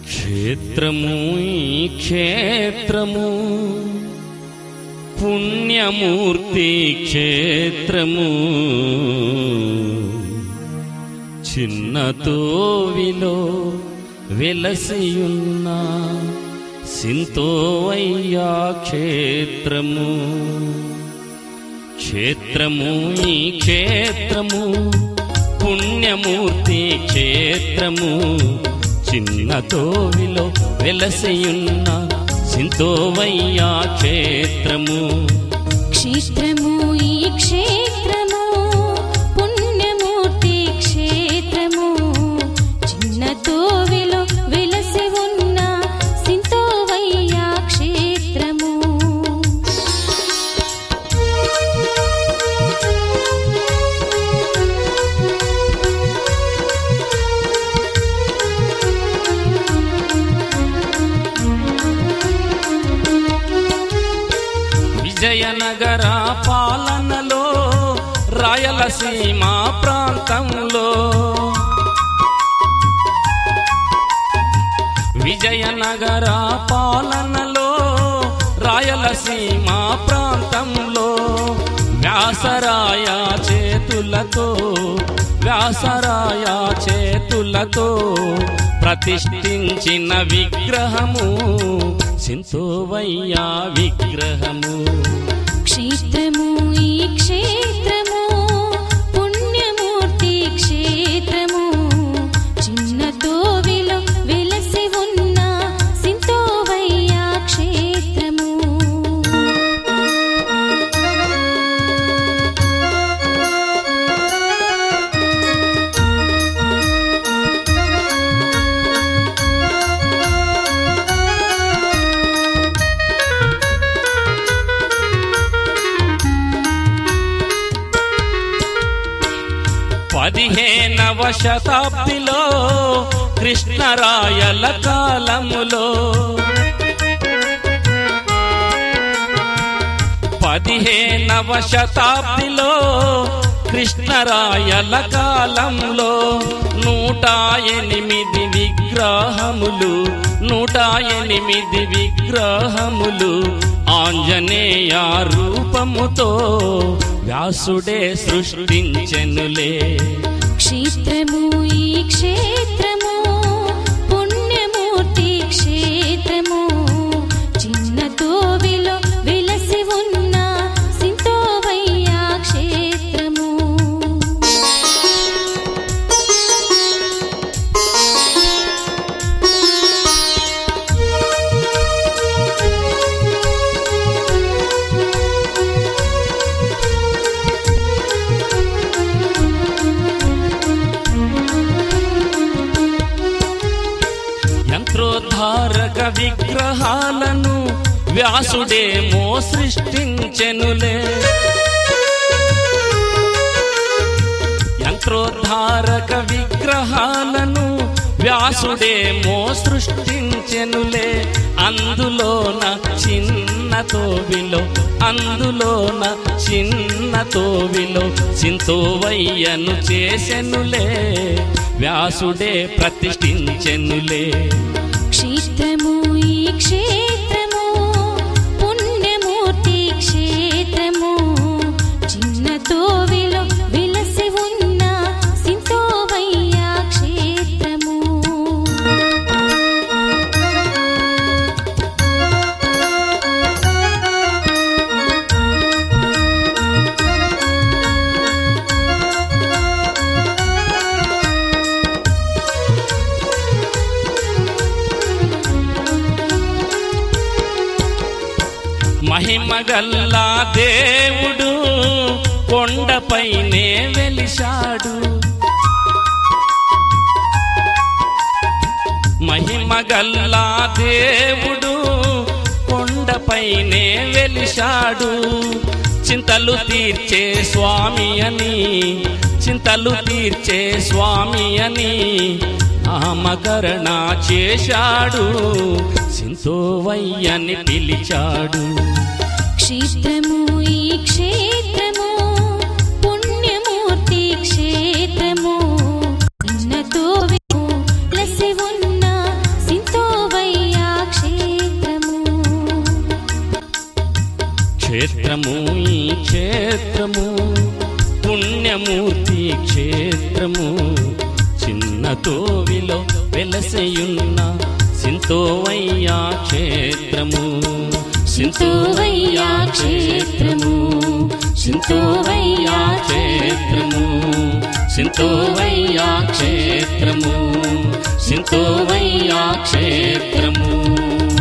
క్షేత్రము ఈ క్షేత్రము పుణ్యమూర్తి క్షేత్రము చిన్నతోవిలో వెలసియున్న సింతోవయ్యా క్షేత్రము క్షేత్రము ఈ క్షేత్రము పుణ్యమూర్తి క్షేత్రము చిన్న తోవిలో వెలసియున్న సింతోవయ్యా క్షేత్రము క్షేత్రము ఈ క్షేత్రము పుణ్యమూర్తి క్షేత్రము చిన్న తోవిలో వెలసి ఉన్న సింతోవయ్య క్షేత్రము విజయనగర పాలనలో రాయలసీమ ప్రాంతంలో విజయనగర పాలనలో రాయలసీమ ప్రాంతంలో వ్యాసరాయ చేతులతో వ్యాసరాయ చేతులతో ప్రతిష్ఠించిన విగ్రహము సింతోవయ్యా విగ్రహము క్షేత్రము ఈ క్షేత్రము పుణ్యమూర్తి క్షేత్రము చిన్న తోవిలో వెలసి ఉన్న సింతోవయ్య క్షేత్రము పదిహేనవ శతాబ్దిలో కృష్ణరాయల కాలములో పదిహేనవ శతాబ్దిలో కృష్ణరాయల కాలంలో నూట ఎనిమిది విగ్రహములు నూట ఎనిమిది విగ్రహములు ఆంజనేయ రూపముతో వ్యాసుడే సృష్టించెనులే క్షేత్రము ఈ క్షేత్రము పుణ్యమూర్తి క్షేత్రము చిన్న తోవిలో వెలసి ఉన్న సింతోవయ్య క్షేత్రము యంత్రోద్ధారక విగ్రహాలను వ్యాసుడేమో సృష్టించెనులే యంత్రోద్ధారక విగ్రహాలను వ్యాసుడేమో సృష్టించెనులే అందులోన చిన్న తోవిలో అందులోన చిన్న తోవిలో సింతోవయ్యను చేసెనులే వ్యాసుడే ప్రతిష్ఠించెనులే క్షేత్రము ఈ క్షేత్రము పుణ్యమూర్తి క్షేత్రము చిన్న తోవిలో వెలసి ఉన్న సింతోవయ్య క్షేత్రము మహిమగల్లా దేవుడు కొండపైనే వెలిశాడు మహిమగల్లా దేవుడు కొండపైనే వెలిశాడు చింతలు తీర్చే స్వామి అని చింతలు తీర్చే స్వామి అని నామకరణ చేశాడు సింతోవయ్యని పిలిచాడు క్షేత్రము ఈ క్షేత్రము పుణ్యమూర్తి క్షేత్రము చిన్న తోవిలో లసి ఉన్న సింతో క్షేత్రము పుణ్యమూర్తి క్షేత్రము చిన్న తోవిలో వెలసయున్న సింతోవయ్యా క్షేత్రము సింతోవయ్యా క్షేత్రము సింతోవయ్యా క్షేత్రము సింతోవయ్యా క్షేత్రము సింతోవయ్యా క్షేత్రము